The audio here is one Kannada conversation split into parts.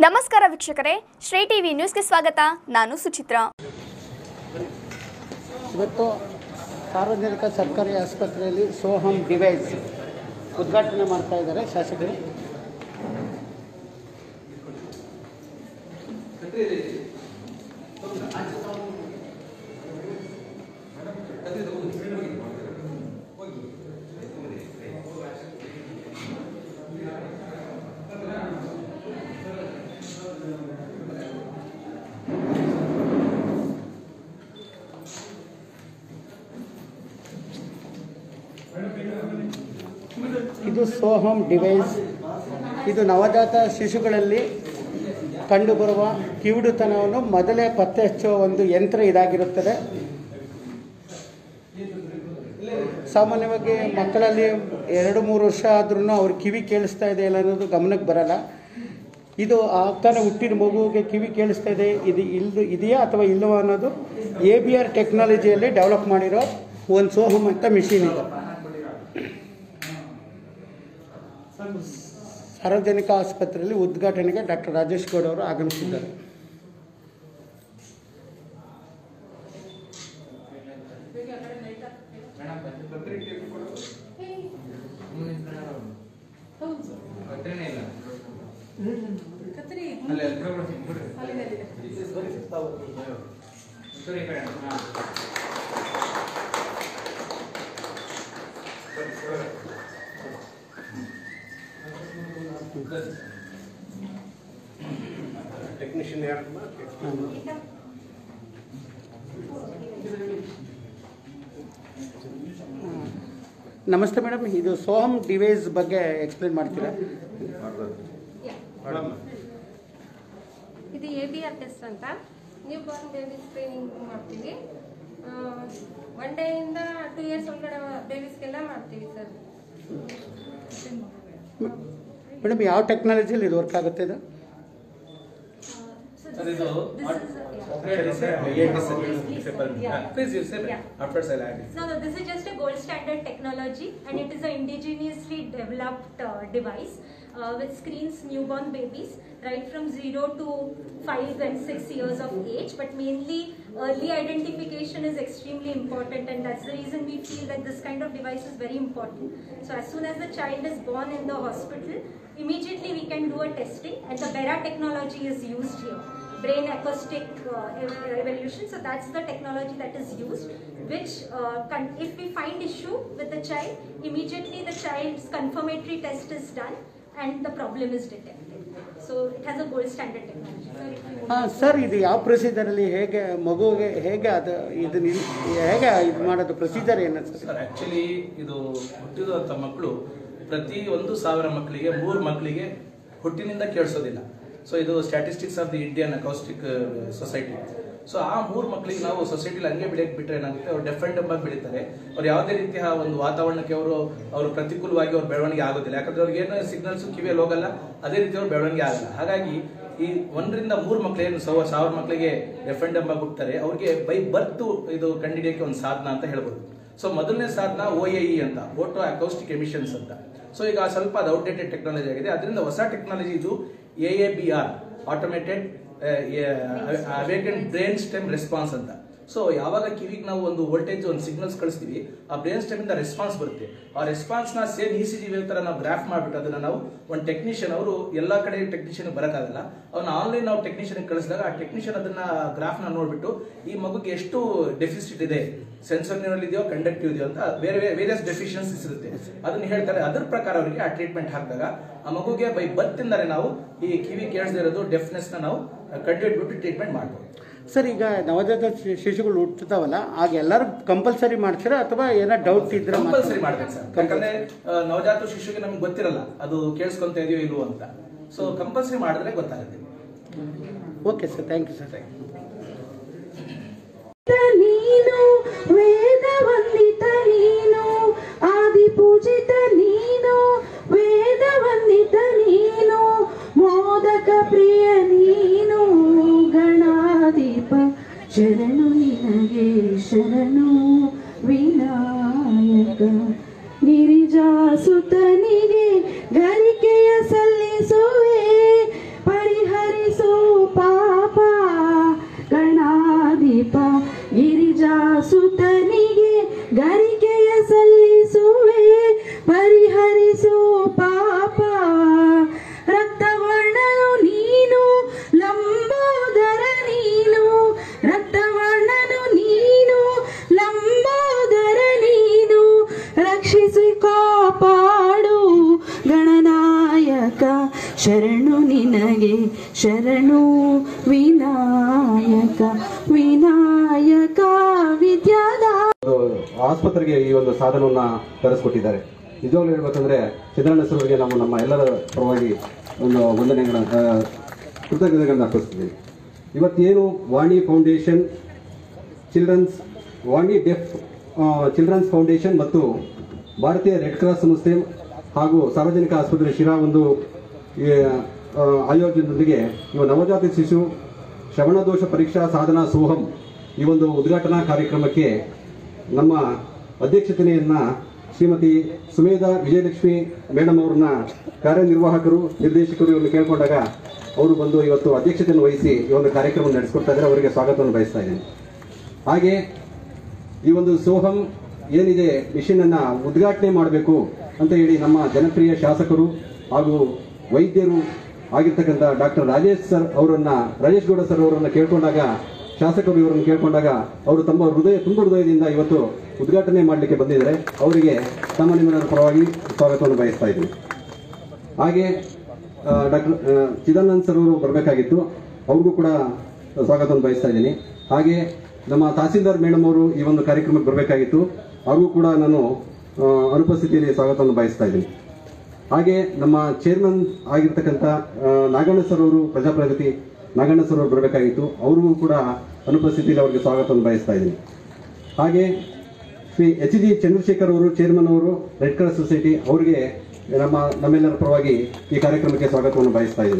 ನಮಸ್ಕಾರ ವೀಕ್ಷಕರೇ ಶ್ರೀ ಟಿವಿ ನ್ಯೂಸ್ಗೆ ಸ್ವಾಗತ ನಾನು ಸುಚಿತ್ರಾ ಇವತ್ತು ಸಾರ್ವಜನಿಕ ಸರ್ಕಾರಿ ಆಸ್ಪತ್ರೆಯಲ್ಲಿ ಸೋಹಮ್ ಡಿವೈಸ್ ಉದ್ಘಾಟನೆ ಮಾಡ್ತಾ ಇದ್ದಾರೆ ಶಾಸಕರು ಇದು ಸೋಹಮ್ ಡಿವೈಸ್ ಇದು ನವಜಾತ ಶಿಶುಗಳಲ್ಲಿ ಕಂಡುಬರುವ ಕಿವುಡುತನವನ್ನು ಮೊದಲೇ ಪತ್ತೆ ಹಚ್ಚುವ ಒಂದು ಯಂತ್ರ ಇದಾಗಿರುತ್ತದೆ ಸಾಮಾನ್ಯವಾಗಿ ಮಕ್ಕಳಲ್ಲಿ ಎರಡು ಮೂರು ವರ್ಷ ಆದ್ರೂ ಅವ್ರ ಕಿವಿ ಕೇಳಿಸ್ತಾ ಇದೆ ಇಲ್ಲ ಅನ್ನೋದು ಗಮನಕ್ಕೆ ಬರಲ್ಲ ಇದು ಆಗ್ತಾನೆ ಹುಟ್ಟಿದ ಮಗುವಿಗೆ ಕಿವಿ ಕೇಳಿಸ್ತಾ ಇದೆ ಇದು ಇಲ್ದು ಇದೆಯಾ ಅಥವಾ ಇಲ್ಲವಾ ಅನ್ನೋದು ಎ ಬಿ ಆರ್ ಟೆಕ್ನಾಲಜಿಯಲ್ಲಿ ಡೆವಲಪ್ ಮಾಡಿರೋ ಒಂದು ಸೋಹಮ್ ಅಂತ ಮಿಷಿನ್ ಇದೆ ಸಾರ್ವಜನಿಕ ಆಸ್ಪತ್ರೆಯಲ್ಲಿ ಉದ್ಘಾಟನೆಗೆ ಡಾಕ್ಟರ್ ರಾಜೇಶ್ ಗೌಡ್ ಅವರು ಆಗಮಿಸಿದ್ದಾರೆ ಟೆಕ್ನಿಷಿಯನ್ ಯಾರು ನಮಸ್ತೆ ಮೇಡಮ್ ಇದು ಸೋಹಮ್ ಡಿವೈಸ್ ಬಗ್ಗೆ ಎಕ್ಸ್ಪ್ಲೇನ್ ಮಾಡ್ತೀರಾ ಇದು ಎ ಬಿ ಆರ್ ಟೆಸ್ಟ್ ಅಂತ ನ್ಯೂ ಬಾರ್ನ್ ಬೇಬಿ ಸ್ಕ್ರೀನಿಂಗ್ ಮಾಡ್ತೀವಿ ಒನ್ ಡೇಯಿಂದ ಟೂ ಇಯರ್ಸ್ ಒಳಗಡೆ ಬೇಬೀಸ್ಗೆಲ್ಲ ಮಾಡ್ತೀವಿ ಸರ್ ಮೇಡಮ್ ಯಾವ ಟೆಕ್ನಾಲಜಿಯಲ್ಲಿ ಇದು ವರ್ಕ್ ಆಗುತ್ತೆ ಇದು ಸರ್ ಇದು ಪ್ಲೀಸ್ ಯು ಸೇ ಆಫ್ಟರ್ ಸೈಲ್ ಆಗಿ So this is just a gold standard technology and it is an indigenously developed uh, device uh, which screens newborn babies right from 0 to 5 and 6 years of age but mainly early identification is extremely important and that's the reason we feel that this kind of device is very important. So as soon as the child is born in the hospital immediately we can do a testing and the Bera technology is used here brain acoustic uh, ev- evolution. So that's the technology that is used, which uh, con- if we find issue with the child, immediately the child's confirmatory test is done and the problem is detected. So it has a gold standard technology. Sir, if you ಹಾಂ ಸರ್ ಇದು ಯಾವ ಪ್ರೊಸೀಜರಲ್ಲಿ ಹೇಗೆ ಮಗುವಿಗೆ ಹೇಗೆ ಅದು ಇದು ನಿಲ್- ಹೇಗೆ ಇದು ಮಾಡೋದು ಪ್ರೊಸೀಜರ್ ಏನು ಸರ್ ಸರ್ ಆಕ್ಚುಲಿ ಇದು ಹುಟ್ಟಿರುವಂಥ ಮಕ್ಕಳು ಪ್ರತಿ ಒಂದು ಸಾವಿರ ಮಕ್ಕಳಿಗೆ ಮೂರು ಮಕ್ಕಳಿಗೆ ಹುಟ್ಟಿನಿಂದ ಕೇಳಿಸೋದಿಲ್ಲ ಸೊ ಇದು statistics of the Indian acoustic society so ಆ ಮೂರು ಮಕ್ಕಳಿಗೆ ನಾವು ಸೊಸೈಟಿಲಿ ಹಂಗೆ ಬೆಳೆಯಕ್ಕೆ ಬಿಟ್ಟರೆ ಏನಾಗುತ್ತೆ ಅವ್ರು ಡೆಫೆಂಡ್ ಆಗಿ ಬೆಳೀತಾರೆ ಅವ್ರು ಯಾವುದೇ ರೀತಿಯ ಒಂದು ವಾತಾವರಣಕ್ಕೆ ಅವರು ಅವರು ಪ್ರತಿಕೂಲವಾಗಿ ಅವ್ರ ಬೆಳವಣಿಗೆ ಆಗೋದಿಲ್ಲ ಯಾಕಂದ್ರೆ ಅವ್ರಿಗೆ ಏನು ಸಿಗ್ನಲ್ಸ್ ಕಿವಿಯಲ್ಲಿ ಹೋಗಲ್ಲ ಅದೇ ರೀತಿ ಅವ್ರ ಬೆಳವಣಿಗೆ ಆಗಲ್ಲ ಹಾಗಾಗಿ ಈ ಒಂದರಿಂದ ಮೂರು ಮಕ್ಕಳು ಏನು ಸಾವಿರ ಸಾವಿರ ಮಕ್ಕಳಿಗೆ ಡೆಫೆಂಡ್ ಎಂಬ ಹುಡ್ತಾರೆ ಅವ್ರಿಗೆ ಬೈ ಬರ್ತ್ ಇದು ಕಂಡುಹಿಡಿಯೋಕೆ ಒಂದು ಸಾಧನ ಅಂತ ಹೇಳ್ಬೋದು ಸೊ ಮೊದಲನೇ ಸಾಧನ ಒ ಎ ಇ ಅಂತ ಓಟೋ ಅಕೌಸ್ಟಿಕ್ ಎಮಿಷನ್ಸ್ ಅಂತ ಸೊ ಈಗ ಸ್ವಲ್ಪ ಅದು ಔಟ್ಡೇಟೆಡ್ ಟೆಕ್ನಾಲಜಿ ಆಗಿದೆ ಅದರಿಂದ ಹೊಸ ಟೆಕ್ನಾಲಜಿ ಇದು A A B R automated awaken brain stem response ಅಂತ ಸೊ ಯಾವಾಗ ಕಿವಿಗೆ ನಾವು ಒಂದು ವೋಲ್ಟೇಜ್ ಒಂದು ಸಿಗ್ನಲ್ಸ್ ಕಳಿಸ್ತೀವಿ ಆ ಬ್ರೈನ್ ಸ್ಟೆಮ್ ಇಂದ ರೆಸ್ಪಾನ್ಸ್ ಬರುತ್ತೆ ಆ ರೆಸ್ಪಾನ್ಸ್ ನ same E C G wave ತರ ನಾವು ಗ್ರಾಫ್ ಮಾಡ್ಬಿಟ್ಟು ಅದನ್ನ ನಾವು ಒಂದು ಟೆಕ್ನಿಷಿಯನ್ ಅವರು ಎಲ್ಲಾ ಕಡೆ ಟೆಕ್ನಿಷಿಯನ್ ಬರಕ್ಕಾಗಲ್ಲ ಅವ್ನ ಆನ್ಲೈನ್ ನಾವು ಟೆಕ್ನಿಷಿಯನ್ ಕಳಿಸಿದಾಗ ಆ ಟೆಕ್ನಿಷಿಯನ್ ಅದನ್ನ ಗ್ರಾಫ್ ನ ನೋಡ್ಬಿಟ್ಟು ಈ ಮಗುಗೆ ಎಷ್ಟು ಡೆಫಿಸಿಟ್ ಇದೆ ಸೆನ್ಸರ್ ಇದೆಯೋ ಕಂಡಕ್ಟಿವ್ ಇದೆಯೋ ಅಂತ ಬೇರೆ ವೇರಿಯಸ್ ಡೆಫಿಷಿಯನ್ಸೀಸ್ ಇರುತ್ತೆ ಅದನ್ನ ಹೇಳ್ತಾರೆ ಅದ್ರ ಪ್ರಕಾರ ಅವರಿಗೆ ಆ ಟ್ರೀಟ್ಮೆಂಟ್ ಹಾಕಿದಾಗ ಆ ಮಗುಗೆ ಬೈ ಬರ್ತ್ ಇಂದಾನೆ ನಾವು ಈ ಕಿವಿ ಕೇಳಿಸದೇ ಇರೋದು ಡೆಫ್ನೆಸ್ ನ ನಾವು ಕಂಡುಹಿಡ್ಬಿಟ್ಟು ಟ್ರೀಟ್ಮೆಂಟ್ ಮಾಡ್ಬೋದು ಸರ್ ಈಗ ನವಜಾತ ಶಿ- ಶಿಶುಗಳು ಹುಟ್ಟುತ್ತಾವಲ್ಲ ಆಗ ಎಲ್ಲರೂ ಕಂಪಲ್ಸರಿ ಮಾಡ್ತೀರಾ ಅಥವಾ ಏನೋ ಡೌಟ್ ಇದ್ರೆ ಮಾತ್ರ? ಕಂಪಲ್ಸರಿ ಮಾಡ್ಬೇಕು ಸರ್ ಯಾಕಂದ್ರೆ ಆ, ನವಜಾತ ಶಿಶುಗೆ ನಮ್ಗೆ ಗೊತ್ತಿರಲ್ಲ ಅದು ಕೇಳಿಸ್ಕೊಂತ ಇದೆಯೋ ಇಲ್ವೋ ಅಂತ ಸೊ ಕಂಪಲ್ಸರಿ ಮಾಡಿದ್ರೆ ಗೊತ್ತಾಗುತ್ತೆ okay sir thank you sir ನೀನು ವೇದ ವಂದಿತ ನೀನು ಆದಿ ಪೂಜಿತ ನೀನು ವೇದ ವಂದಿತ ನೀನು ಮೋದಕ ಪ್ರಿಯ ನೀನು ಗಣಾದೀಪ ಶರಣು ನಿನಗೆ ಶರಣು ವಿನಾಯಕ ಗಿರಿಜಾಸುತನಿಗೆ ಗರಿಕೆಯ ಸಲ್ಲಿಸುವೆ ಪರಿಹರಿ ಪರಿಹರಿಸು ಪಾಪ ರಕ್ತವರ್ಣನು ನೀನು ಲಂಬೋದರ ನೀನು ರಕ್ತವರ್ಣನು ನೀನು ಲಂಬೋದರ ನೀನು ರಕ್ಷಿಸಿ ಕಾಪಾಡು ಗಣನಾಯಕ ಶರಣು ನಿನಗೆ ಶರಣು ವಿನಾಯಕ ವಿನಾಯಕ ವಿದ್ಯಾದ ಒಂದು ಆಸ್ಪತ್ರೆಗೆ ಈ ಒಂದು ಸಾಧನವನ್ನ ತರಿಸ್ಕೊಟ್ಟಿದ್ದಾರೆ ನಿಜವಾಗ್ಲೂ ಹೇಳ್ಬೇಕಂದ್ರೆ ಸಿದ್ದರಾಮಯ್ಯ ಅವರಿಗೆ ನಾವು ನಮ್ಮ ಎಲ್ಲರ ಪರವಾಗಿ ಒಂದು ವಂದನೆಗಳ ಆ, ಕೃತಜ್ಞತೆಗಳನ್ನ ಅರ್ಪಿಸ್ತೀವಿ ಇವತ್ತೇನು Vani foundation childrens Vani deaf childrens foundation ಮತ್ತು ಭಾರತೀಯ ರೆಡ್ ಕ್ರಾಸ್ ಸಂಸ್ಥೆ ಹಾಗೂ ಸಾರ್ವಜನಿಕ ಆಸ್ಪತ್ರೆ ಶಿರಾ ಒಂದು ಈ, ಆ, ಆಯೋಜನದೊಂದಿಗೆ ಇವ ನವಜಾತ ಶಿಶು ಶ್ರವಣದೋಷ ಪರೀಕ್ಷಾ ಸಾಧನಾ ಸೋಹಂ ಈ ಒಂದು ಉದ್ಘಾಟನಾ ಕಾರ್ಯಕ್ರಮಕ್ಕೆ ನಮ್ಮ ಅಧ್ಯಕ್ಷತೆಯನ್ನ ಶ್ರೀಮತಿ ಸುಮೇಧಾ ವಿಜಯಲಕ್ಷ್ಮಿ ಮೇಡಮ್ ಅವ್ರನ್ನ ಕಾರ್ಯನಿರ್ವಾಹಕರು ನಿರ್ದೇಶಕರು ಇವ್ರನ್ನ ಕೇಳ್ಕೊಂಡಾಗ ಅವರು ಬಂದು ಇವತ್ತು ಅಧ್ಯಕ್ಷತೆಯನ್ನು ವಹಿಸಿ ಈ ಒಂದು ಕಾರ್ಯಕ್ರಮ ನಡೆಸ್ಕೊಡ್ತಾ ಇದ್ದಾರೆ ಅವರಿಗೆ ಸ್ವಾಗತವನ್ನು ಬಯಸ್ತಾ ಇದ್ದೀನಿ ಹಾಗೆ ಈ ಒಂದು ಸೋಹಂ ಏನಿದೆ ಮಿಷನ್ ಅನ್ನ ಉದ್ಘಾಟನೆ ಮಾಡಬೇಕು ಅಂತ ಹೇಳಿ ನಮ್ಮ ಜನಪ್ರಿಯ ಶಾಸಕರು ಹಾಗೂ ವೈದ್ಯರು ಆಗಿರ್ತಕ್ಕಂಥ ಡಾಕ್ಟರ್ ರಾಜೇಶ್ ಸರ್ ಅವರನ್ನ ರಾಜೇಶ್ ಗೌಡ ಸರ್ ಅವರನ್ನ ಕೇಳ್ಕೊಂಡಾಗ ಶಾಸಕರು ಇವರನ್ನು ಕೇಳ್ಕೊಂಡಾಗ ಅವರು ತಮ್ಮ ಹೃದಯ ತುಂಬ ಹೃದಯದಿಂದ ಇವತ್ತು ಉದ್ಘಾಟನೆ ಮಾಡಲಿಕ್ಕೆ ಬಂದಿದ್ದಾರೆ ಅವರಿಗೆ ತಮ್ಮ ನಿಮ್ಮೆಲ್ಲರ ಪರವಾಗಿ ಸ್ವಾಗತವನ್ನು ಬಯಸ್ತಾ ಇದ್ದೀನಿ ಹಾಗೆ ಡಾಕ್ಟರ್ ಚಿದಾನಂದ್ ಸರ್ ಅವರು ಬರಬೇಕಾಗಿತ್ತು ಅವ್ರಿಗೂ ಕೂಡ ಸ್ವಾಗತವನ್ನು ಬಯಸ್ತಾ ಇದ್ದೀನಿ ಹಾಗೆ ನಮ್ಮ ತಹಸೀಲ್ದಾರ್ ಮೇಡಮ್ ಅವರು ಈ ಒಂದು ಕಾರ್ಯಕ್ರಮಕ್ಕೆ ಬರಬೇಕಾಗಿತ್ತು ಅವ್ರಿಗೂ ಕೂಡ ನಾನು ಆ, ಅನುಪಸ್ಥಿತಿಯಲ್ಲಿ ಸ್ವಾಗತವನ್ನು ಬಯಸ್ತಾ ಇದ್ದೀನಿ ಹಾಗೆ ನಮ್ಮ ಚೇರ್ಮನ್ ಆಗಿರ್ತಕ್ಕಂಥ ಆ, ನಾಗಣ್ಣ ಸರ್ ಅವರು ಪ್ರಜಾಪ್ರಗತಿ ನಾಗಣ್ಣ ಸರ್ ಅವರು ಬರಬೇಕಾಗಿತ್ತು ಅವ್ರಿಗೂ ಕೂಡ ಅನುಪಸ್ಥಿತಿಯಲ್ಲಿ ಅವರಿಗೆ ಸ್ವಾಗತವನ್ನು ಬಯಸ್ತಾ ಇದ್ದೀನಿ ಹಾಗೆ ಶ್ರೀ ಎಚ್ ಜಿ ಚಂದ್ರಶೇಖರ್ ಅವರು ಚೇರ್ಮನ್ ಅವರು ರೆಡ್ ಕ್ರಾಸ್ ಸೊಸೈಟಿ ಅವರಿಗೆ ನಮ್ಮ ನಮ್ಮೆಲ್ಲರ ಪರವಾಗಿ ಈ ಕಾರ್ಯಕ್ರಮಕ್ಕೆ ಸ್ವಾಗತವನ್ನು ಬಯಸ್ತಾ ಇದ್ದೀನಿ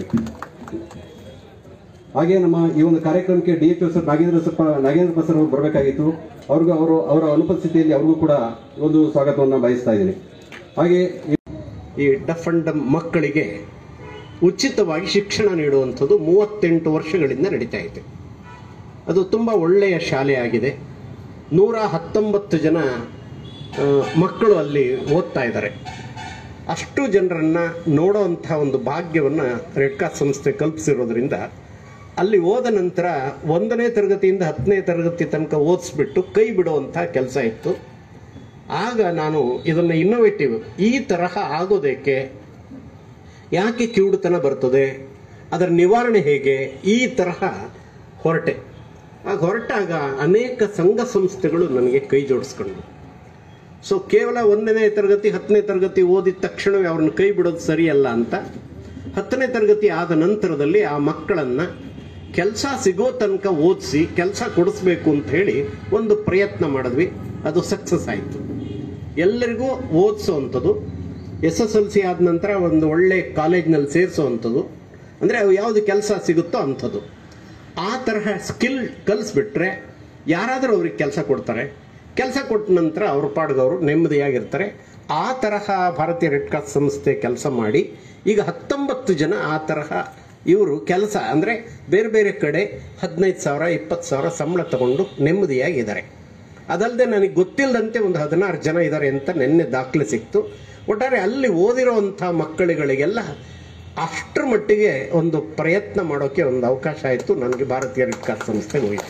ಹಾಗೆ ನಮ್ಮ ಈ ಒಂದು ಕಾರ್ಯಕ್ರಮಕ್ಕೆ D H sir Nagendra sir Nagendra sir ಅವರು ಬರಬೇಕಾಗಿತ್ತು ಅವ್ರಿಗೂ ಅವರು ಅವರ ಅನುಪಸ್ಥಿತಿಯಲ್ಲಿ ಅವ್ರಿಗೂ ಕೂಡ ಒಂದು ಸ್ವಾಗತವನ್ನು ಬಯಸ್ತಾ ಇದ್ದೀನಿ ಹಾಗೆ ಈ- ಈ ಡಫ್ ಅಂಡ್ ಡಮ್ ಮಕ್ಕಳಿಗೆ ಉಚಿತವಾಗಿ ಶಿಕ್ಷಣ ನೀಡುವಂಥದ್ದು ಮೂವತ್ತೆಂಟು ವರ್ಷಗಳಿಂದ ನಡೀತಾ ಇದೆ ಅದು ತುಂಬ ಒಳ್ಳೆಯ ಶಾಲೆ ಆಗಿದೆ ನೂರ ಹತ್ತೊಂಬತ್ತು ಜನ ಆ, ಮಕ್ಕಳು ಅಲ್ಲಿ ಓದ್ತಾ ಇದ್ದಾರೆ ಅಷ್ಟು ಜನರನ್ನು ನೋಡೋವಂಥ ಒಂದು ಭಾಗ್ಯವನ್ನು ರೆಡ್ ಕ್ರಾಸ್ ಸಂಸ್ಥೆ ಕಲ್ಪಿಸಿರೋದ್ರಿಂದ ಅಲ್ಲಿ ಹೋದ ನಂತರ ಒಂದನೇ ತರಗತಿಯಿಂದ ಹತ್ತನೇ ತರಗತಿ ತನಕ ಓದಿಸ್ಬಿಟ್ಟು ಕೈ ಬಿಡುವಂಥ ಕೆಲಸ ಇತ್ತು ಆಗ ನಾನು ಇದನ್ನು ಇನ್ನೋವೇಟಿವ್ ಈ ತರಹ ಆಗೋದಕ್ಕೆ ಯಾಕೆ ಕಿವುಡುತನ ಬರ್ತದೆ ಅದರ ನಿವಾರಣೆ ಹೇಗೆ ಈ ತರಹ ಹೊರಟೆ ಆಗ ಹೊರಟಾಗ ಅನೇಕ ಸಂಘ ಸಂಸ್ಥೆಗಳು ನನಗೆ ಕೈ ಜೋಡಿಸ್ಕೊಂಡು ಸೊ ಕೇವಲ ಒಂದನೇ ತರಗತಿ ಹತ್ತನೇ ತರಗತಿ ಓದಿದ ತಕ್ಷಣವೇ ಅವ್ರನ್ನ ಕೈ ಬಿಡೋದು ಸರಿಯಲ್ಲ ಅಂತ ಹತ್ತನೇ ತರಗತಿ ಆದ ನಂತರದಲ್ಲಿ ಆ ಮಕ್ಕಳನ್ನ ಕೆಲಸ ಸಿಗೋ ತನಕ ಓದಿಸಿ ಕೆಲಸ ಕೊಡಿಸ್ಬೇಕು ಅಂತ ಹೇಳಿ ಒಂದು ಪ್ರಯತ್ನ ಮಾಡಿದ್ವಿ ಅದು ಸಕ್ಸಸ್ ಆಯಿತು ಎಲ್ಲರಿಗೂ ಓದಿಸೋವಂಥದ್ದು ಎಸ್ ಎಸ್ ಎಲ್ ಸಿ ಆದ ನಂತರ ಒಂದು ಒಳ್ಳೆ ಕಾಲೇಜ್ನಲ್ಲಿ ಸೇರಿಸೋವಂಥದ್ದು ಅಂದರೆ ಅವು ಯಾವುದು ಕೆಲಸ ಸಿಗುತ್ತೋ ಅಂಥದ್ದು ಆ ತರಹ ಸ್ಕಿಲ್ ಕಲಿಸ್ಬಿಟ್ರೆ ಯಾರಾದರೂ ಅವ್ರಿಗೆ ಕೆಲಸ ಕೊಡ್ತಾರೆ ಕೆಲಸ ಕೊಟ್ಟ ನಂತರ ಅವ್ರ ಪಾಡ್ಗವರು ನೆಮ್ಮದಿಯಾಗಿರ್ತಾರೆ ಆ ತರಹ ಭಾರತೀಯ ರೆಡ್ ಕ್ರಾಸ್ ಸಂಸ್ಥೆ ಕೆಲಸ ಮಾಡಿ ಈಗ ಹತ್ತೊಂಬತ್ತು ಜನ ಆ ತರಹ ಇವರು ಕೆಲಸ ಅಂದರೆ ಬೇರೆ ಬೇರೆ ಕಡೆ ಹದಿನೈದು ಸಾವಿರ ಇಪ್ಪತ್ತು ಸಾವಿರ ಸಂಬಳ ತಗೊಂಡು ನೆಮ್ಮದಿಯಾಗಿದ್ದಾರೆ ಅದಲ್ಲದೆ ನನಗೆ ಗೊತ್ತಿಲ್ಲದಂತೆ ಒಂದು ಹದಿನಾರು ಜನ ಇದ್ದಾರೆ ಅಂತ ನಿನ್ನೆ ದಾಖಲೆ ಸಿಕ್ತು ಒಟ್ಟಾರೆ ಅಲ್ಲಿ ಓದಿರೋವಂಥ ಮಕ್ಕಳುಗಳಿಗೆಲ್ಲ ಅಷ್ಟರ ಮಟ್ಟಿಗೆ ಒಂದು ಪ್ರಯತ್ನ ಮಾಡೋಕ್ಕೆ ಒಂದು ಅವಕಾಶ ಆಯಿತು ನನಗೆ ಭಾರತೀಯ ರೆಡ್ ಕ್ರಾಸ್ ಸಂಸ್ಥೆ ಹೋಯಿತು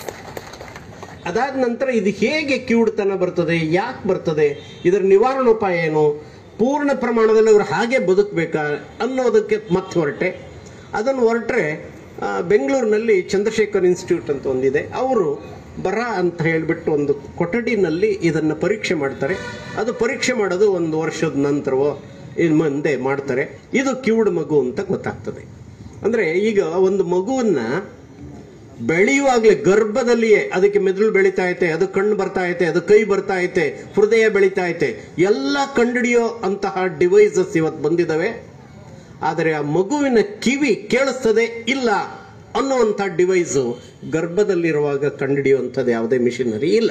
ಅದಾದ ನಂತರ ಇದು ಹೇಗೆ ಕಿವುಡುತನ ಬರ್ತದೆ ಯಾಕೆ ಬರ್ತದೆ ಇದರ ನಿವಾರಣೋಪಾಯ ಏನು ಪೂರ್ಣ ಪ್ರಮಾಣದಲ್ಲಿ ಅವರು ಹಾಗೆ ಬದುಕಬೇಕಾ ಅನ್ನೋದಕ್ಕೆ ಮತ್ತೆ ಹೊರಟೆ ಅದನ್ನು ಹೊರಟ್ರೆ ಆ, ಬೆಂಗಳೂರಿನಲ್ಲಿ ಚಂದ್ರಶೇಖರ್ ಇನ್ಸ್ಟಿಟ್ಯೂಟ್ ಅಂತ ಒಂದಿದೆ ಅವರು ಬರ ಅಂತ ಹೇಳಿಬಿಟ್ಟು ಒಂದು ಕೊಠಡಿನಲ್ಲಿ ಇದನ್ನು ಪರೀಕ್ಷೆ ಮಾಡ್ತಾರೆ ಅದು ಪರೀಕ್ಷೆ ಮಾಡೋದು ಒಂದು ವರ್ಷದ ನಂತರವೋ ಇನ್ನು ಮುಂದೆ ಮಾಡ್ತಾರೆ ಇದು ಕಿವುಡು ಮಗು ಅಂತ ಗೊತ್ತಾಗ್ತದೆ ಅಂದರೆ ಈಗ ಒಂದು ಮಗುವನ್ನ ಬೆಳೆಯುವಾಗಲೇ ಗರ್ಭದಲ್ಲಿಯೇ ಅದಕ್ಕೆ ಮೆದುಳು ಬೆಳೀತಾ ಐತೆ ಅದು ಕಣ್ಣು ಬರ್ತಾ ಐತೆ ಅದು ಕೈ ಬರ್ತಾ ಐತೆ ಹೃದಯ ಬೆಳೀತಾ ಐತೆ ಎಲ್ಲ ಕಂಡುಹಿಡಿಯೋ ಅಂತಹ ಡಿವೈಸಸ್ ಇವತ್ತು ಬಂದಿದ್ದಾವೆ ಆದರೆ ಆ ಮಗುವಿನ ಕಿವಿ ಕೇಳಿಸ್ತದೆ ಇಲ್ಲ ಅನ್ನುವಂಥ ಡಿವೈಸು ಗರ್ಭದಲ್ಲಿರುವಾಗ ಕಂಡುಹಿಡಿಯುವಂಥದ್ದು ಯಾವುದೇ ಮಿಷಿನರಿ ಇಲ್ಲ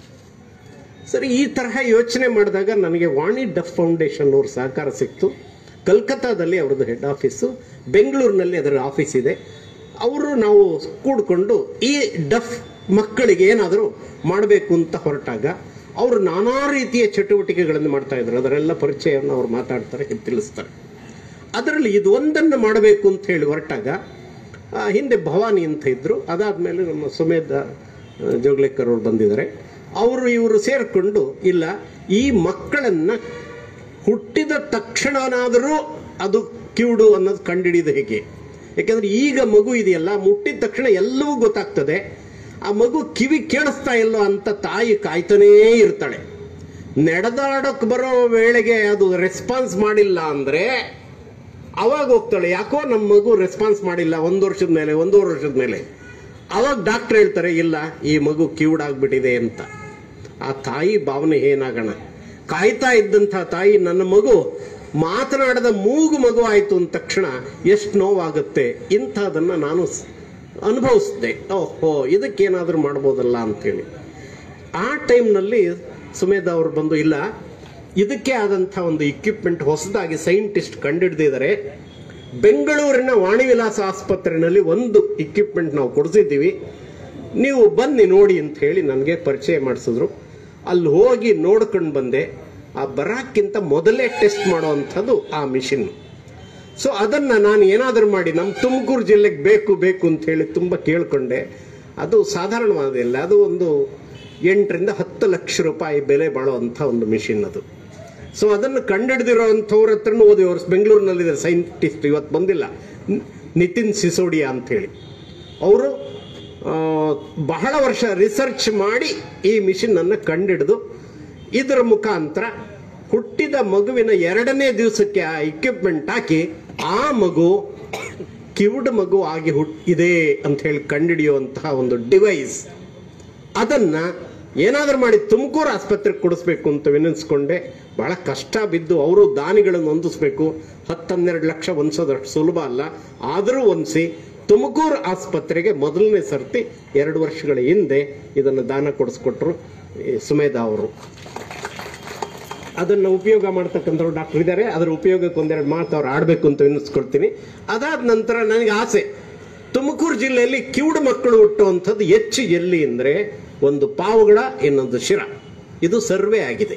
ಸರಿ ಈ ತರಹ ಯೋಚನೆ ಮಾಡಿದಾಗ ನನಗೆ ವಾಣಿ ಡಫ್ ಫೌಂಡೇಶನ್ ಅವ್ರ ಸಹಕಾರ ಸಿಕ್ತು ಕಲ್ಕತ್ತಾದಲ್ಲಿ ಅವ್ರದ್ದು ಹೆಡ್ ಆಫೀಸು ಬೆಂಗಳೂರಿನಲ್ಲಿ ಅದರ ಆಫೀಸ್ ಇದೆ ಅವರು ನಾವು ಕೂಡಿಕೊಂಡು ಈ ಡಫ್ ಮಕ್ಕಳಿಗೆ ಏನಾದರೂ ಮಾಡಬೇಕು ಅಂತ ಹೊರಟಾಗ ಅವರು ನಾನಾ ರೀತಿಯ ಚಟುವಟಿಕೆಗಳನ್ನು ಮಾಡ್ತಾ ಇದ್ರು ಅದರೆಲ್ಲ ಪರಿಚಯವನ್ನು ಅವ್ರು ಮಾತಾಡ್ತಾರೆ ಇದು ತಿಳಿಸ್ತಾರೆ ಅದರಲ್ಲಿ ಇದು ಒಂದನ್ನು ಮಾಡಬೇಕು ಅಂತ ಹೇಳಿ ಹೊರಟಾಗ ಆ, ಹಿಂದೆ ಭವಾನಿ ಅಂತ ಇದ್ರು ಅದಾದ್ಮೇಲೆ ನಮ್ಮ ಸುಮೇಧ ಆ, ಜೋಗ್ಲೇಕರ್ ಅವರು ಬಂದಿದ್ದಾರೆ ಅವರು ಇವರು ಸೇರಿಕೊಂಡು ಇಲ್ಲ ಈ ಮಕ್ಕಳನ್ನ ಹುಟ್ಟಿದ ತಕ್ಷಣನಾದರೂ ಅದು ಕಿವುಡು ಅನ್ನೋದು ಕಂಡಿಡಿದು ಹೇಗೆ ಯಾಕಂದ್ರೆ ಈಗ ಮಗು ಇದೆಯಲ್ಲ ಮುಟ್ಟಿದ ತಕ್ಷಣ ಎಲ್ಲವೂ ಗೊತ್ತಾಗ್ತದೆ ಆ ಮಗು ಕಿವಿ ಕೇಳಿಸ್ತಾ ಇಲ್ಲೋ ಅಂತ ತಾಯಿ ಕಾಯ್ತಾನೇ ಇರ್ತಾಳೆ ನಡೆದಾಡಕ್ ಬರೋ ವೇಳೆಗೆ ಅದು ರೆಸ್ಪಾನ್ಸ್ ಮಾಡಿಲ್ಲ ಅಂದ್ರೆ ಅವಾಗ ಹೋಗ್ತಾಳೆ ಯಾಕೋ ನಮ್ಮ ಮಗು ರೆಸ್ಪಾನ್ಸ್ ಮಾಡಿಲ್ಲ ಒಂದು ವರ್ಷದ ಮೇಲೆ ಒಂದೂವರೆ ವರ್ಷದ ಮೇಲೆ ಅವಾಗ ಡಾಕ್ಟರ್ ಹೇಳ್ತಾರೆ ಇಲ್ಲ ಈ ಮಗು ಕಿವುಡಾಗ್ಬಿಟ್ಟಿದೆ ಅಂತ ಆ ತಾಯಿ ಭಾವನೆ ಏನಾಗೋಣ ಕಾಯ್ತಾ ಇದ್ದಂಥ ತಾಯಿ ನನ್ನ ಮಗು ಮಾತನಾಡದ ಮೂಗು ಮಗು ಆಯ್ತು ಅಂದ ತಕ್ಷಣ ಎಷ್ಟು ನೋವಾಗುತ್ತೆ ಇಂಥದನ್ನ ನಾನು ಸ್- ಅನುಭವಿಸಿದೆ ಓಹೋ ಇದಕ್ಕೇನಾದ್ರೂ ಮಾಡ್ಬೋದಲ್ಲ ಅಂತೇಳಿ ಆ ಟೈಮ್ನಲ್ಲಿ ಸುಮೇಧ ಅವರು ಬಂದು ಇಲ್ಲ ಇದಕ್ಕೆ ಆದಂಥ ಒಂದು ಇಕ್ವಿಪ್ಮೆಂಟ್ ಹೊಸದಾಗಿ ಸೈಂಟಿಸ್ಟ್ ಕಂಡುಹಿಡಿದಿದ್ದಾರೆ ಬೆಂಗಳೂರಿನ ವಾಣಿವಿಲಾಸ ಆಸ್ಪತ್ರೆಯಲ್ಲಿ ಒಂದು ಇಕ್ವಿಪ್ಮೆಂಟ್ ನಾವು ಕೊಡಿಸಿದ್ದೀವಿ ನೀವು ಬನ್ನಿ ನೋಡಿ ಅಂತ ಹೇಳಿ ನನಗೆ ಪರಿಚಯ ಮಾಡಿಸಿದ್ರು ಅಲ್ಲಿ ಹೋಗಿ ನೋಡ್ಕೊಂಡು ಬಂದೆ ಆ ಬರಾಕ್ಕಿಂತ ಮೊದಲೇ ಟೆಸ್ಟ್ ಮಾಡುವಂಥದ್ದು ಆ ಮಿಷಿನ್ ಸೊ ಅದನ್ನ ನಾನು ಏನಾದರೂ ಮಾಡಿ ನಮ್ಮ ತುಮಕೂರು ಜಿಲ್ಲೆಗೆ ಬೇಕು ಬೇಕು ಅಂತ ಹೇಳಿ ತುಂಬ ಕೇಳ್ಕೊಂಡೆ ಅದು ಸಾಧಾರಣವಾದಿಲ್ಲ ಅದು ಒಂದು ಎಂಟರಿಂದ ಹತ್ತು ಲಕ್ಷ ರೂಪಾಯಿ ಬೆಲೆ ಬಾಳುವಂಥ ಒಂದು ಮಿಷಿನ್ ಅದು ಸೊ ಅದನ್ನು ಕಂಡುಹಿಡಿದಿರೋ ಅಂಥವ್ರ ಹತ್ರನೂ ಓದಿ ಅವ್ರು ಬೆಂಗಳೂರಿನಲ್ಲಿದ್ದಾರೆ ಸೈಂಟಿಸ್ಟ್ ಇವತ್ತು ಬಂದಿಲ್ಲ ನಿ- ನಿತಿನ್ ಸಿಸೋಡಿಯಾ ಅಂತೇಳಿ ಅವರು ಬಹಳ ವರ್ಷ ರಿಸರ್ಚ್ ಮಾಡಿ ಈ ಮಿಷಿನ್ ಅನ್ನು ಕಂಡಿಡಿದು ಇದರ ಮುಖಾಂತರ ಹುಟ್ಟಿದ ಮಗುವಿನ ಎರಡನೇ ದಿವಸಕ್ಕೆ ಆ ಇಕ್ವಿಪ್ಮೆಂಟ್ ಹಾಕಿ ಆ ಮಗು ಕಿವುಡು ಮಗು ಆಗಿ ಹುಟ್ ಇದೆ ಅಂತ ಹೇಳಿ ಕಂಡುಹಿಡಿಯುವಂತಹ ಒಂದು ಡಿವೈಸ್ ಅದನ್ನ ಏನಾದರೂ ಮಾಡಿ ತುಮಕೂರು ಆಸ್ಪತ್ರೆಗೆ ಕೊಡಿಸ್ಬೇಕು ಅಂತ ವಿನಿಸ್ಕೊಂಡೆ ಬಹಳ ಕಷ್ಟ ಬಿದ್ದು ಅವರು ದಾನಿಗಳನ್ನು ಹೊಂದಿಸ್ಬೇಕು ಹತ್ತು ಹನ್ನೆರಡು ಲಕ್ಷ ಹೊಂದಿಸೋದಷ್ಟು ಸುಲಭ ಅಲ್ಲ ಆದರೂ ಹೊಂದಿಸಿ ತುಮಕೂರು ಆಸ್ಪತ್ರೆಗೆ ಮೊದಲನೇ ಸರ್ತಿ ಎರಡು ವರ್ಷಗಳ ಹಿಂದೆ ಇದನ್ನು ದಾನ ಕೊಡಿಸ್ಕೊಟ್ರು ಈ ಸುಮೇಧ ಅವರು ಅದನ್ನು ಉಪಯೋಗ ಮಾಡ್ತಕ್ಕಂಥವ್ರು ಡಾಕ್ಟರ್ ಇದ್ದಾರೆ ಅದರ ಉಪಯೋಗಕ್ಕೆ ಒಂದೆರಡು ಮಾತು ಅವ್ರು ಆಡಬೇಕು ಅಂತ ಎನ್ನಿಸ್ಕೊಳ್ತೀನಿ ಅದಾದ ನಂತರ ನನಗೆ ಆಸೆ ತುಮಕೂರು ಜಿಲ್ಲೆಯಲ್ಲಿ ಕಿವುಡು ಮಕ್ಕಳು ಹುಟ್ಟುವಂಥದ್ದು ಹೆಚ್ಚು ಎಲ್ಲಿ ಅಂದರೆ ಒಂದು ಪಾವಗಡ ಇನ್ನೊಂದು ಶಿರ ಇದು ಸರ್ವೆ ಆಗಿದೆ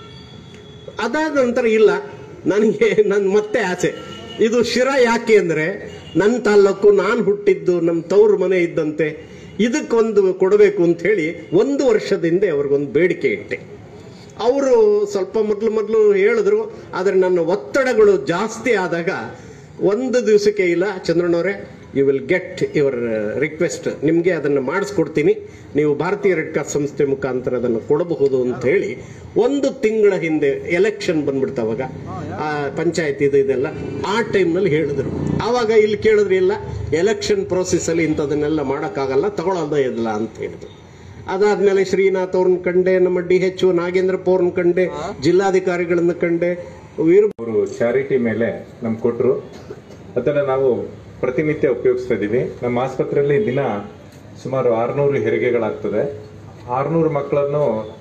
ಅದಾದ ನಂತರ ಇಲ್ಲ ನನಗೆ ನನ್ನ ಮತ್ತೆ ಆಸೆ ಇದು ಶಿರ ಯಾಕೆ ಅಂದರೆ ನನ್ನ ತಾಲ್ಲೂಕು ನಾನು ಹುಟ್ಟಿದ್ದು ನಮ್ಮ ತವ್ರ ಮನೆ ಇದ್ದಂತೆ ಇದಕ್ಕೊಂದು ಕೊಡಬೇಕು ಅಂತ ಹೇಳಿ ಒಂದು ವರ್ಷದ ಹಿಂದೆ ಅವ್ರಿಗೊಂದು ಬೇಡಿಕೆ ಇಟ್ಟೆ ಅವರು ಸ್ವಲ್ಪ ಮೊದಲು ಮೊದಲು ಹೇಳಿದ್ರು ಆದರೆ ನನ್ನ ಒತ್ತಡಗಳು ಜಾಸ್ತಿ ಆದಾಗ ಒಂದು ದಿವಸಕ್ಕೆ ಇಲ್ಲ ಚಂದ್ರಣ್ಣವರೇ you will get your request ನಿಮಗೆ ಅದನ್ನು ಮಾಡಿಸ್ಕೊಡ್ತೀನಿ ನೀವು ಭಾರತೀಯ ರೆಡ್ ಕ್ರಾಸ್ ಸಂಸ್ಥೆ ಮುಖಾಂತರ ಅದನ್ನು ಕೊಡಬಹುದು ಅಂತ ಹೇಳಿ ಒಂದು ತಿಂಗಳ ಹಿಂದೆ ಎಲೆಕ್ಷನ್ ಬಂದ್ಬಿಡ್ತಾವಾಗ ಆ ಪಂಚಾಯತ್ ಇದು ಇದೆಲ್ಲ ಆ ಟೈಮ್ನಲ್ಲಿ ಹೇಳಿದ್ರು ಆವಾಗ ಇಲ್ಲಿ ಕೇಳಿದ್ರೆ ಇಲ್ಲ ಎಲೆಕ್ಷನ್ ಪ್ರೋಸೆಸ್ಸಲ್ಲಿ ಇಂಥದನ್ನೆಲ್ಲ ಮಾಡೋಕ್ಕಾಗಲ್ಲ ತಗೊಳ್ಳೋದೇ ಇಲ್ಲ ಅಂತ ಹೇಳಿದ್ರು ಅದಾದ್ಮೇಲೆ ಶ್ರೀನಾಥ್ ಅವ್ರನ್ನ ಕಂಡೆ ನಮ್ಮ ಡಿ ಎಚ್ ನಾಗೇಂದ್ರಪ್ಪ ಅವ್ರನ್ನ ಕಂಡೆ ಜಿಲ್ಲಾಧಿಕಾರಿಗಳನ್ನ ಕಂಡೆ ವೀರ ಅವರು ಚಾರಿಟಿ ಮೇಲೆ ನಮ್ಗೆ ಕೊಟ್ಟರು ಅದನ್ನ ನಾವು ಪ್ರತಿನಿತ್ಯ ಉಪಯೋಗಿಸ್ತಾ ಇದ್ದೀವಿ ನಮ್ಮ ಆಸ್ಪತ್ರೆಯಲ್ಲಿ ದಿನ ಸುಮಾರು ಆರುನೂರು ಹೆರಿಗೆಗಳಾಗ್ತದೆ ಆರುನೂರು ಮಕ್ಕಳನ್ನು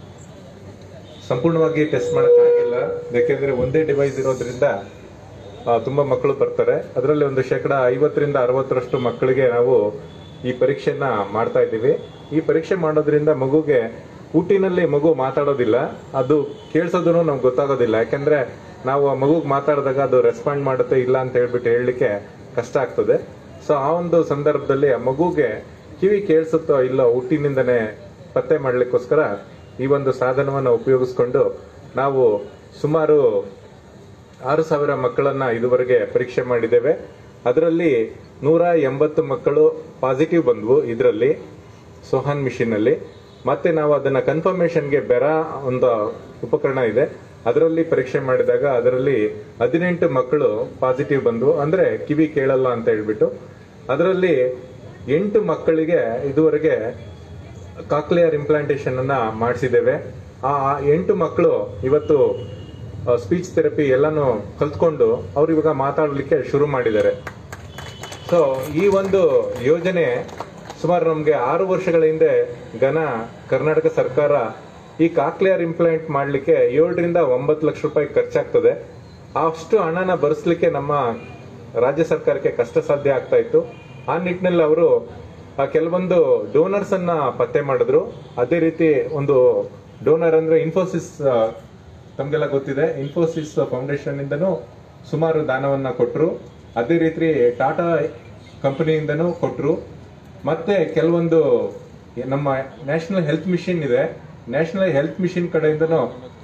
ಸಂಪೂರ್ಣವಾಗಿ ಟೆಸ್ಟ್ ಮಾಡೋಕ್ಕಾಗಿಲ್ಲ ಯಾಕೆಂದ್ರೆ ಒಂದೇ ಡಿವೈಸ್ ಇರೋದ್ರಿಂದ ಆ, ತುಂಬಾ ಮಕ್ಕಳು ಬರ್ತಾರೆ ಅದರಲ್ಲಿ ಒಂದು ಶೇಕಡ ಐವತ್ತರಿಂದ ಅರವತ್ತರಷ್ಟು ಮಕ್ಕಳಿಗೆ ನಾವು ಈ ಪರೀಕ್ಷೆನ ಮಾಡ್ತಾ ಇದ್ದೀವಿ ಈ ಪರೀಕ್ಷೆ ಮಾಡೋದ್ರಿಂದ ಮಗುಗೆ ಊಟಿನಲ್ಲಿ ಮಗು ಮಾತಾಡೋದಿಲ್ಲ ಅದು ಕೇಳಿಸೋದನ್ನು ನಮ್ಗೆ ಗೊತ್ತಾಗೋದಿಲ್ಲ ಯಾಕೆಂದ್ರೆ ನಾವು ಆ ಮಗುಗೆ ಮಾತಾಡಿದಾಗ ಅದು ರೆಸ್ಪಾಂಡ್ ಮಾಡುತ್ತೆ ಇಲ್ಲ ಅಂತ ಹೇಳ್ಬಿಟ್ಟು ಹೇಳಲಿಕ್ಕೆ ಕಷ್ಟ ಆಗ್ತದೆ ಸೊ ಆ ಒಂದು ಸಂದರ್ಭದಲ್ಲಿ ಆ ಮಗುಗೆ ಕಿವಿ ಕೇಳಿಸುತ್ತೋ ಇಲ್ಲೋ ಹುಟ್ಟಿನಿಂದನೇ ಪತ್ತೆ ಮಾಡ್ಲಿಕ್ಕೋಸ್ಕರ ಈ ಒಂದು ಸಾಧನವನ್ನು ಉಪಯೋಗಿಸ್ಕೊಂಡು ನಾವು ಸುಮಾರು ಆರು ಸಾವಿರ ಮಕ್ಕಳನ್ನ ಇದುವರೆಗೆ ಪರೀಕ್ಷೆ ಮಾಡಿದ್ದೇವೆ ಅದರಲ್ಲಿ ನೂರ ಎಂಬತ್ತು ಮಕ್ಕಳು ಪಾಸಿಟಿವ್ ಬಂದ್ವು ಇದರಲ್ಲಿ ಸೋಹಾನ್ ಮಿಷಿನ್ ಅಲ್ಲಿ ಮತ್ತೆ ನಾವು ಅದನ್ನ ಕನ್ಫರ್ಮೇಶನ್ಗೆ ಬೆರ ಒಂದು ಉಪಕರಣ ಇದೆ ಅದರಲ್ಲಿ ಪರೀಕ್ಷೆ ಮಾಡಿದಾಗ ಅದರಲ್ಲಿ ಹದಿನೆಂಟು ಮಕ್ಕಳು ಪಾಸಿಟಿವ್ ಬಂದ್ವು ಅಂದ್ರೆ ಕಿವಿ ಕೇಳಲ್ಲ ಅಂತ ಹೇಳ್ಬಿಟ್ಟು ಅದರಲ್ಲಿ ಎಂಟು ಮಕ್ಕಳಿಗೆ ಇದುವರೆಗೆ ಕಾಕ್ಲಿಯರ್ ಇಂಪ್ಲಾಂಟೇಶನ್ ಅನ್ನ ಮಾಡಿಸಿದ್ದೇವೆ ಆ ಆ ಎಂಟು ಮಕ್ಕಳು ಇವತ್ತು ಸ್ಪೀಚ್ ಥೆರಪಿ ಎಲ್ಲಾನು ಕಲ್ತ್ಕೊಂಡು ಅವ್ರು ಇವಾಗ ಮಾತಾಡಲಿಕ್ಕೆ ಶುರು ಮಾಡಿದ್ದಾರೆ ಸೊ ಈ ಒಂದು ಯೋಜನೆ ಸುಮಾರು ನಮಗೆ ಆರು ವರ್ಷಗಳ ಹಿಂದೆ ಘನ ಕರ್ನಾಟಕ ಸರ್ಕಾರ ಈ ಕಾಕ್ಲಿಯರ್ ಇಂಪ್ಲಾಂಟ್ ಮಾಡಲಿಕ್ಕೆ ಏಳರಿಂದ ಒಂಬತ್ತು ಲಕ್ಷ ರೂಪಾಯಿ ಖರ್ಚಾಗ್ತದೆ ಅಷ್ಟು ಹಣನ ಭರಿಸ್ಲಿಕ್ಕೆ ನಮ್ಮ ರಾಜ್ಯ ಸರ್ಕಾರಕ್ಕೆ ಕಷ್ಟ ಸಾಧ್ಯ ಆಗ್ತಾ ಇತ್ತು ಆ ನಿಟ್ಟಿನಲ್ಲಿ ಅವರು ಆ ಕೆಲವೊಂದು ಡೋನರ್ಸ್ ಅನ್ನ ಪತ್ತೆ ಮಾಡಿದ್ರು ಅದೇ ರೀತಿ ಒಂದು ಡೋನರ್ ಅಂದ್ರೆ ಇನ್ಫೋಸಿಸ್ ಆ, ತಮ್ಗೆಲ್ಲ ಗೊತ್ತಿದೆ ಇನ್ಫೋಸಿಸ್ ಫೌಂಡೇಶನ್ ಇಂದನೂ ಸುಮಾರು ದಾನವನ್ನ ಕೊಟ್ಟರು ಅದೇ ರೀತಿ ಟಾಟಾ ಕಂಪನಿಯಿಂದನೂ ಕೊಟ್ಟರು ಮತ್ತೆ ಕೆಲವೊಂದು ನಮ್ಮ ನ್ಯಾಷನಲ್ ಹೆಲ್ತ್ ಮಿಷನ್ ಇದೆ ನ್ಯಾಷನಲ್ ಹೆಲ್ತ್ ಮಿಷನ್ ಕಡೆಯಿಂದನೂ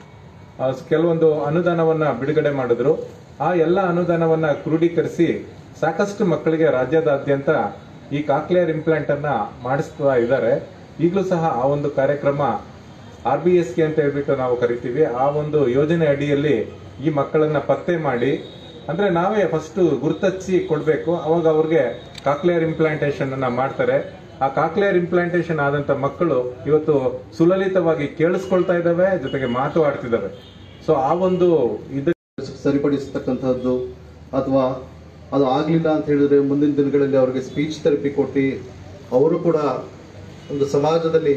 ಆ, ಕೆಲವೊಂದು ಅನುದಾನವನ್ನ ಬಿಡುಗಡೆ ಮಾಡಿದ್ರು ಆ ಎಲ್ಲ ಅನುದಾನವನ್ನ ಕ್ರೋಢೀಕರಿಸಿ ಸಾಕಷ್ಟು ಮಕ್ಕಳಿಗೆ ರಾಜ್ಯದಾದ್ಯಂತ ಈ ಕಾಕ್ಲಿಯರ್ ಇಂಪ್ಲಾಂಟ್ ಅನ್ನ ಮಾಡಿಸ್ತಾ ಇದ್ದಾರೆ ಈಗಲೂ ಸಹ ಆ ಒಂದು ಕಾರ್ಯಕ್ರಮ ಆರ್ ಬಿ ಎಸ್ ಕೆ ಅಂತ ಹೇಳ್ಬಿಟ್ಟು ನಾವು ಕರಿತೀವಿ ಆ ಒಂದು ಯೋಜನೆ ಅಡಿಯಲ್ಲಿ ಈ ಮಕ್ಕಳನ್ನ ಪತ್ತೆ ಮಾಡಿ ಅಂದ್ರೆ ನಾವೇ ಫಸ್ಟ್ ಗುರ್ತಚ್ಚಿ ಕೊಡ್ಬೇಕು ಅವಾಗ ಅವ್ರಿಗೆ ಕಾಕ್ಲಿಯರ್ ಇಂಪ್ಲಾಂಟೇಶನ್ ಅನ್ನ ಮಾಡ್ತಾರೆ ಆ ಕಾಕ್ಲಿಯರ್ ಇಂಪ್ಲಾಂಟೇಶನ್ ಆದಂತ ಮಕ್ಕಳು ಇವತ್ತು ಸುಲಲಿತವಾಗಿ ಕೇಳಿಸ್ಕೊಳ್ತಾ ಇದ್ದಾವೆ ಜೊತೆಗೆ ಮಾತು ಆಡ್ತಿದ್ದಾವೆ ಸೊ ಆ ಒಂದು ಇದು ಸರಿಪಡಿಸ್ತಕ್ಕಂಥದ್ದು ಅಥವಾ ಅದು ಆಗಲಿಲ್ಲ ಅಂತ ಹೇಳಿದ್ರೆ ಮುಂದಿನ ದಿನಗಳಲ್ಲಿ ಅವರಿಗೆ ಸ್ಪೀಚ್ ಥೆರಪಿ ಕೊಟ್ಟು ಅವರು ಕೂಡ ಒಂದು ಸಮಾಜದಲ್ಲಿ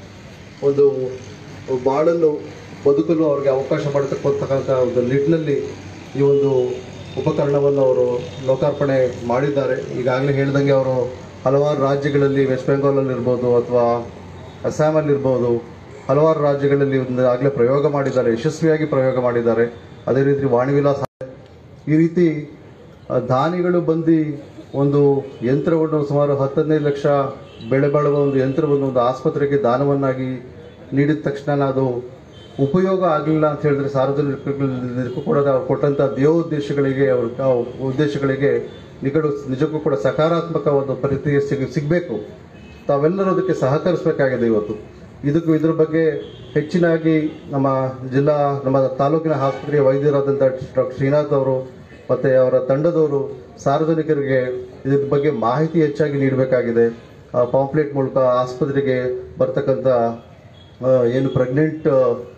ಒಂದು ಬಾಳಲು ಬದುಕಲು ಅವ್ರಿಗೆ ಅವಕಾಶ ಮಾಡಿರ್ತಕ್ಕಂಥ ಒಂದು ನಿಟ್ಟಿನಲ್ಲಿ ಈ ಒಂದು ಉಪಕರಣವನ್ನು ಅವರು ಲೋಕಾರ್ಪಣೆ ಮಾಡಿದ್ದಾರೆ ಈಗಾಗಲೇ ಹೇಳ್ದಂಗೆ ಅವರು ಹಲವಾರು ರಾಜ್ಯಗಳಲ್ಲಿ ವೆಸ್ಟ್ ಬೆಂಗಾಲಲ್ಲಿ ಇರ್ಬೋದು ಅಥವಾ ಅಸ್ಸಾಮಲ್ಲಿ ಇರ್ಬೋದು ಹಲವಾರು ರಾಜ್ಯಗಳಲ್ಲಿ ಒಂದು ಆಗಲೇ ಪ್ರಯೋಗ ಮಾಡಿದ್ದಾರೆ ಯಶಸ್ವಿಯಾಗಿ ಪ್ರಯೋಗ ಮಾಡಿದ್ದಾರೆ ಅದೇ ರೀತಿ ವಾಣಿವಿಲಾಸ ಈ ರೀತಿ ಆ, ದಾನಿಗಳು ಬಂದು ಒಂದು ಯಂತ್ರವನ್ನು ಸುಮಾರು ಹತ್ತದೈದು ಲಕ್ಷ ಬೆಳೆ ಬಾಳುವ ಒಂದು ಯಂತ್ರವನ್ನು ಒಂದು ಆಸ್ಪತ್ರೆಗೆ ದಾನವನ್ನಾಗಿ ನೀಡಿದ ತಕ್ಷಣ ಅದು ಉಪಯೋಗ ಆಗಲಿಲ್ಲ ಅಂತ ಹೇಳಿದ್ರೆ ಸಾರ್ವಜನಿಕರಿಗೂ ಕೂಡ ಅವ್ರು ಕೊಟ್ಟಂತ ದೇವೋದ್ದೇಶಗಳಿಗೆ ಅವ್ರ ಆ ಉದ್ದೇಶಗಳಿಗೆ ನಿಕಟ ನಿಜಕ್ಕೂ ಕೂಡ ಸಕಾರಾತ್ಮಕ ಒಂದು ಪ್ರತಿಕ್ರಿಯೆ ಸಿಗ್ ಸಿಗಬೇಕು ತಾವೆಲ್ಲರೂ ಅದಕ್ಕೆ ಸಹಕರಿಸಬೇಕಾಗಿದೆ ಇವತ್ತು ಇದಕ್ಕೂ ಇದ್ರ ಬಗ್ಗೆ ಹೆಚ್ಚಿನಾಗಿ ನಮ್ಮ ಜಿಲ್ಲಾ ನಮ್ಮ ತಾಲೂಕಿನ ಆಸ್ಪತ್ರೆಯ ವೈದ್ಯರಾದಂಥ ಡಾಕ್ಟರ್ ಶ್ರೀನಾಥ್ ಅವರು ಮತ್ತೆ ಅವರ ತಂಡದವರು ಸಾರ್ವಜನಿಕರಿಗೆ ಇದ್ರ ಬಗ್ಗೆ ಮಾಹಿತಿ ಹೆಚ್ಚಾಗಿ ನೀಡಬೇಕಾಗಿದೆ ಪಾಂಪ್ಲೆಟ್ ಮೂಲಕ ಆಸ್ಪತ್ರೆಗೆ ಬರ್ತಕ್ಕಂಥ ಆ, ಏನು ಪ್ರೆಗ್ನೆಂಟ್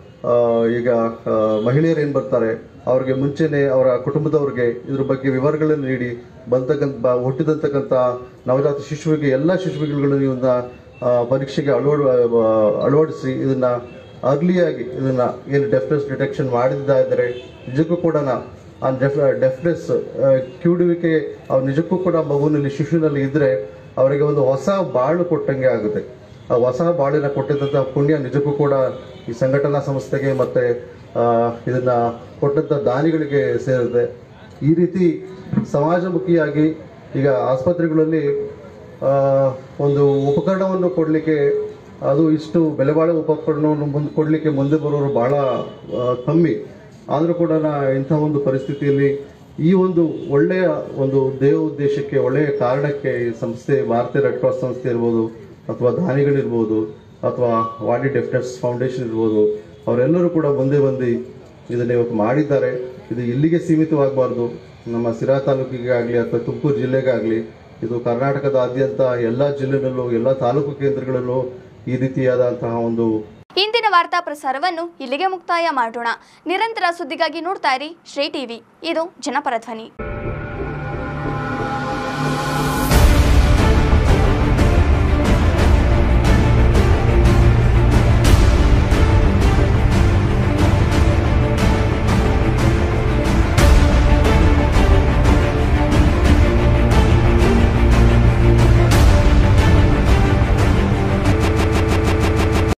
ಈಗ ಆ, ಮಹಿಳೆಯರು ಏನು ಬರ್ತಾರೆ ಅವ್ರಿಗೆ ಮುಂಚೆನೆ ಅವರ ಕುಟುಂಬದವ್ರಿಗೆ ಇದ್ರ ಬಗ್ಗೆ ವಿವರಗಳನ್ನು ನೀಡಿ ಬಂತಕ್ಕಂಥ ಬ- ಹುಟ್ಟಿದಂತಕ್ಕಂಥ ನವಜಾತ ಶಿಶುವಿಗೆ ಎಲ್ಲ ಶಿಶುವಿಗಳನ್ನು ಇವನ್ನ ಆ, ಪರೀಕ್ಷೆಗೆ ಅಳವಡ ಆ, ಅಳವಡಿಸಿ ಇದನ್ನ ಅರ್ಲಿಯಾಗಿ ಇದನ್ನ ಏನು ಡೆಫ್ನೆಸ್ ಡಿಟೆಕ್ಷನ್ ಮಾಡಿದ್ದಾರೆ ನಿಜಕ್ಕೂ ಕೂಡ ಆ ಡೆಫ್ ಡೆಫ್ನೆಸ್ ಕಿವುಡುವಿಕೆ ಅವ್ರು ನಿಜಕ್ಕೂ ಕೂಡ ಮಗುವಿನಲ್ಲಿ ಶಿಶುವಿನಲ್ಲಿ ಇದ್ರೆ ಅವರಿಗೆ ಒಂದು ಹೊಸ ಬಾಳು ಕೊಟ್ಟಂಗೆ ಆಗುತ್ತೆ ಆ ಹೊಸ ಬಾಳಿನ ಕೊಟ್ಟಿದ್ದಂಥ ಪುಣ್ಯ ನಿಜಕ್ಕೂ ಕೂಡ ಈ ಸಂಘಟನಾ ಸಂಸ್ಥೆಗೆ ಮತ್ತೆ ಆ, ಇದನ್ನ ಕೊಟ್ಟಂತ ದಾನಿಗಳಿಗೆ ಸೇರುತ್ತೆ ಈ ರೀತಿ ಸಮಾಜಮುಖಿಯಾಗಿ ಈಗ ಆಸ್ಪತ್ರೆಗಳಲ್ಲಿ ಆ, ಒಂದು ಉಪಕರಣವನ್ನು ಕೊಡಲಿಕ್ಕೆ ಅದು ಇಷ್ಟು ಬೆಲೆ ಬಾಳೋ ಉಪಕರಣವನ್ನು ಮುಂದೆ ಕೊಡಲಿಕ್ಕೆ ಮುಂದೆ ಬರೋರು ಬಹಳ ಆ, ಕಮ್ಮಿ ಆದರೂ ಕೂಡ ನಾ ಇಂಥ ಒಂದು ಪರಿಸ್ಥಿತಿಯಲ್ಲಿ ಈ ಒಂದು ಒಳ್ಳೆಯ ಒಂದು ದೇವ ಉದ್ದೇಶಕ್ಕೆ ಒಳ್ಳೆಯ ಕಾರಣಕ್ಕೆ ಈ ಸಂಸ್ಥೆ ಭಾರತೀಯ ರೆಡ್ ಕ್ರಾಸ್ ಸಂಸ್ಥೆ ಇರ್ಬೋದು ಅಥವಾ ದಾನಿಗಳಿರ್ಬೋದು ಅಥವಾ ವಾಡಿ ಡೆಫ್ನೆಸ್ ಫೌಂಡೇಶನ್ ಇರ್ಬೋದು ಅವರೆಲ್ಲರೂ ಕೂಡ ಮುಂದೆ ಬಂದು ಇದನ್ನ ಇವತ್ತು ಮಾಡಿದ್ದಾರೆ ಇದು ಇಲ್ಲಿಗೆ ಸೀಮಿತವಾಗಬಾರ್ದು ನಮ್ಮ ಸಿರಾ ತಾಲೂಕಿಗೆ ಆಗಲಿ ಅಥವಾ ತುಮಕೂರು ಜಿಲ್ಲೆಗಾಗಲಿ ಇದು ಕರ್ನಾಟಕದಾದ್ಯಂತ ಎಲ್ಲ ಜಿಲ್ಲೆನಲ್ಲೂ ಎಲ್ಲ ತಾಲೂಕು ಕೇಂದ್ರಗಳಲ್ಲೂ ಈ ರೀತಿಯಾದಂತಹ ಒಂದು ಇಂದಿನ ವಾರ್ತಾ ಪ್ರಸಾರವನ್ನು ಇಲ್ಲಿಗೆ ಮುಕ್ತಾಯ ಮಾಡೋಣ ನಿರಂತರ ಸುದ್ದಿಗಾಗಿ ನೋಡ್ತಾ ಇರಿ ಶ್ರೀ ಟಿವಿ ಇದು ಜನಪರ ಧ್ವನಿ